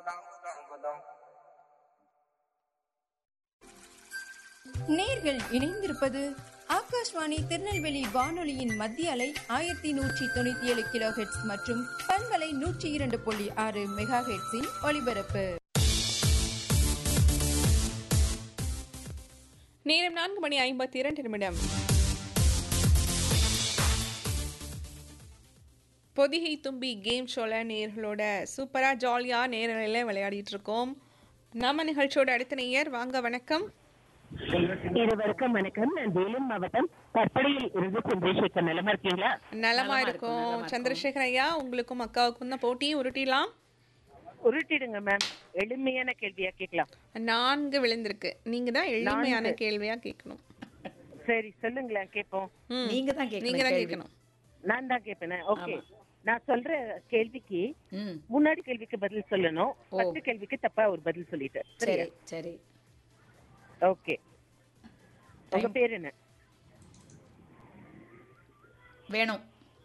நேர்கள் இணைந்திருப்பது ஆகாஷ்வாணி திருநெல்வேலி வானொலியின் மத்திய அலை ஆயிரத்தி நூற்றி தொண்ணூத்தி ஏழு கிலோ ஹெட்ஸ் மற்றும் பண்பலை நூற்றி இரண்டு புள்ளி ஆறு மெகா ஹெட்ஸின் ஒலிபரப்பு நேரம் நான்கு மணி ஐம்பத்தி இரண்டு நிமிடம் பொதிகை தும்பி கேம் ஷோல நேர்களோட சூப்பரா ஜாலியா நேரலையில விளையாடிட்டு இருக்கோம் நம்ம நிகழ்ச்சியோட அடுத்த நேயர் வாங்க வணக்கம் இருவருக்கும் வணக்கம் நான் வேலூர் மாவட்டம் கற்படையில் இருந்து சந்திரசேகர் நிலமா இருக்கீங்களா நலமா இருக்கும் சந்திரசேகர் ஐயா உங்களுக்கும் அக்காவுக்கும் தான் போட்டி உருட்டிடலாம் உருட்டிடுங்க மேம் எளிமையான கேள்வியா கேட்கலாம் நான்கு விழுந்திருக்கு நீங்க தான் எளிமையான கேள்வியா கேட்கணும் சரி சொல்லுங்களேன் கேட்போம் ம். நீங்க தான் கேட்கணும் நீங்க தான் கேள்வி. கேட்கணும் நான் தான் கேட்பேன் ஓகே நான் சொல்ற கேள்விக்கு ம் முன்னாடி கேள்விக்கு பதில் சொல்லணும் ஓ. பத்து கேள்விக்கு தப்பா ஒரு பதில் சொல்லிட்டேன் சரி சரியா சரி ஓகே உங்க பேர் என்ன வேணும்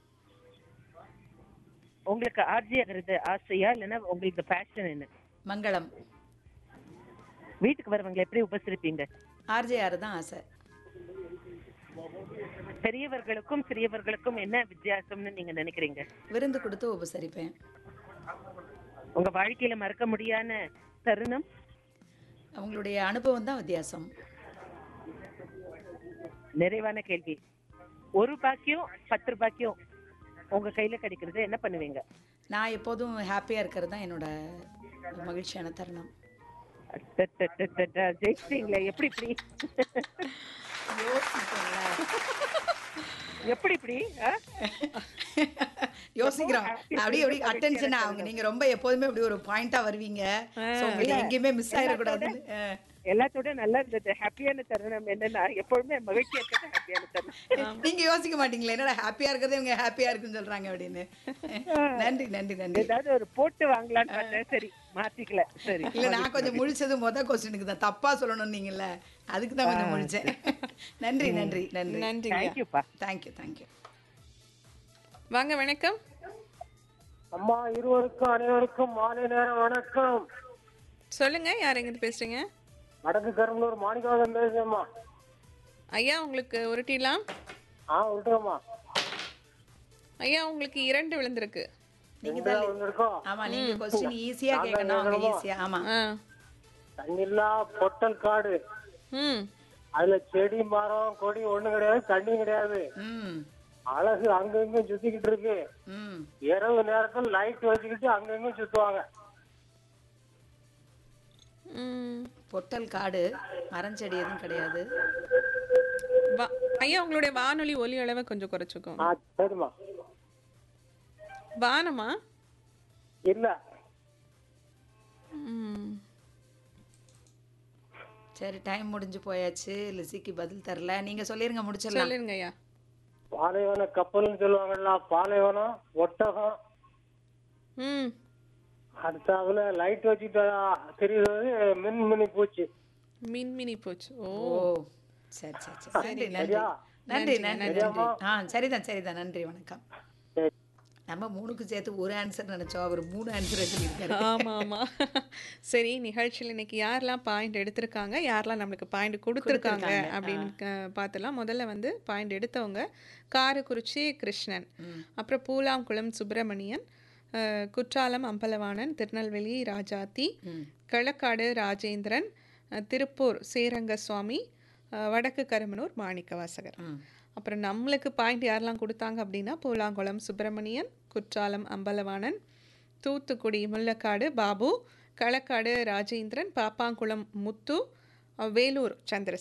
உங்களுக்கு ஆர்ஜி ஆகிறது ஆசையா இல்லைன்னா உங்களுக்கு பேஷன் என்ன மங்களம் வீட்டுக்கு வரவங்களை எப்படி உபசரிப்பீங்க ஆர்ஜேஆர் தான் ஆசை பெரியவர்களுக்கும் சிறியவர்களுக்கும் என்ன வித்தியாசம்னு நீங்க நினைக்கிறீங்க விருந்து கொடுத்து உபசரிப்பேன் உங்க வாழ்க்கையில மறக்க முடியாத தருணம் அவங்களுடைய அனுபவம் தான் வித்தியாசம் நிறைவான கேள்வி ஒரு ரூபாய்க்கும் பத்து ரூபாய்க்கும் உங்க கையில கிடைக்கிறது என்ன பண்ணுவீங்க நான் எப்போதும் ஹாப்பியாக இருக்கிறது தான் என்னோட மகிழ்ச்சியான தருணம் அட்டட்டட்டட்டட்ட, ஜெயிச்சிட்டீங்களே எப்படி இப்படி எப்படி இப்படி ஆ? யோசிக்கிறோம் அப்படியே அப்படி அட்டென்ஷன் அவங்க நீங்க ரொம்ப எப்போதுமே அப்படி ஒரு பாயிண்டா வருவீங்க So, உங்களுக்கு எங்கேயுமே மிஸ் ஆயிடக்கூடாதுன்னு ஆ. எல்லாத்தோட நல்லா இருந்தது ஹாப்பியான தருணம் என்னன்னா எப்பொழுதுமே மகிழ்ச்சியா இருக்கிறது ஹாப்பியான தருணம் நீங்க யோசிக்க மாட்டீங்களா என்னடா ஹாப்பியா இருக்கிறதே இவங்க ஹாப்பியா இருக்குன்னு சொல்றாங்க அப்படின்னு நன்றி நன்றி நன்றி ஏதாவது ஒரு போட்டு வாங்கலாம்னு பார்த்தேன் சரி மாத்திக்கல சரி இல்ல நான் கொஞ்சம் முழிச்சது முத கொஸ்டினுக்கு தான் தப்பா சொல்லணும் நீங்கல்ல அதுக்கு தான் கொஞ்சம் முழிச்சேன் நன்றி நன்றி நன்றி நன்றிங்க தேங்க்யூப்பா தேங்க்யூ தேங்க்யூ வாங்க வணக்கம் அம்மா இருவருக்கும் அனைவருக்கும் மாலை நேரம் வணக்கம் சொல்லுங்க யார் எங்கிட்டு பேசுறீங்க வடக்கு கரும்பலூர் மாணிக்கவாதம் பேசுறேம்மா ஐயா உங்களுக்கு உருட்டிடலாம் ஆ விட்டுருமா ஐயா உங்களுக்கு இரண்டு விழுந்திருக்கு நீங்க தான் வந்திருக்கோம் ஆமா நீங்க கொஸ்டின் ஈஸியா கேட்கணும் அவங்க ஈஸியா ஆமா ஆ தண்ணில்லா பொட்டல் காடு ம் அதுல செடி மரம் கொடி ஒண்ணு கிடையாது தண்ணி கிடையாது ம் அழகு அங்கங்க சுத்திக்கிட்டு இருக்கு ம் இரவு நேரத்துல லைட் வச்சுக்கிட்டு அங்கங்க சுத்துவாங்க ம் பொட்டல் காடு மரஞ்செடி எதுவும் கிடையாது வா- ஐயா உங்களுடைய வானொலி ஒலி அளவை கொஞ்சம் குறைச்சிக்கோங்க ஆ சரிம்மா வானமா இல்ல ம். சரி டைம் முடிஞ்சு போயாச்சு லிசிக்கு பதில் தரல நீங்க சொல்லிருங்க முடிச்சிடலாம் சொல்லிருங்க ஐயா பாலைவன கப்பல்னு சொல்லுவாங்கல்ல பாலைவனம் ஒட்டகம் ம் அடுத்தாப்புல லைட் வச்சுட்டு தெரியுது மின்மினி பூச்சி மின்மினி போச்சு ஓ ஓ சரி சரி சரி நன்றி நன்றி நன்றி நன்றி நன்றி ஆ சரிதான் சரிதான் நன்றி வணக்கம் சரி. நம்ம மூணுக்கு சேர்த்து ஒரு ஆன்சர் நினைச்சோம் அவர் மூணு ஆன்சர் சொல்லியிருக்காரு ஆமா ஆமா சரி நிகழ்ச்சியில் இன்னைக்கு யாரெல்லாம் பாயிண்ட் எடுத்திருக்காங்க யாரெல்லாம் நம்மளுக்கு பாயிண்ட் கொடுத்துருக்காங்க கொடுத்திருக்காங்க, அப்படின்னு க- பார்த்துலாம் முதல்ல வந்து பாயிண்ட் எடுத்தவங்க காரக்குறிச்சி கிருஷ்ணன் ம். அப்புறம் பூலாங்குளம் சுப்பிரமணியன் அஹ், குற்றாலம் அம்பலவாணன் திருநெல்வேலி ராஜாத்தி ம். களக்காடு ராஜேந்திரன் அஹ், திருப்பூர் சேரங்க சுவாமி அஹ், வடக்கு கருமனூர் மாணிக்கவாசகர் ம். அப்புறம் நம்மளுக்கு பாயிண்ட் யாரெல்லாம் கொடுத்தாங்க அப்படின்னா பூலாங்குளம் சுப்பிரமணியன் குற்றாலம் அம்பலவாணன் தூத்துக்குடி முள்ளக்காடு பாபு களக்காடு ராஜேந்திரன் பாப்பாங்குளம் முத்து அஹ், வேலூர் சந்திர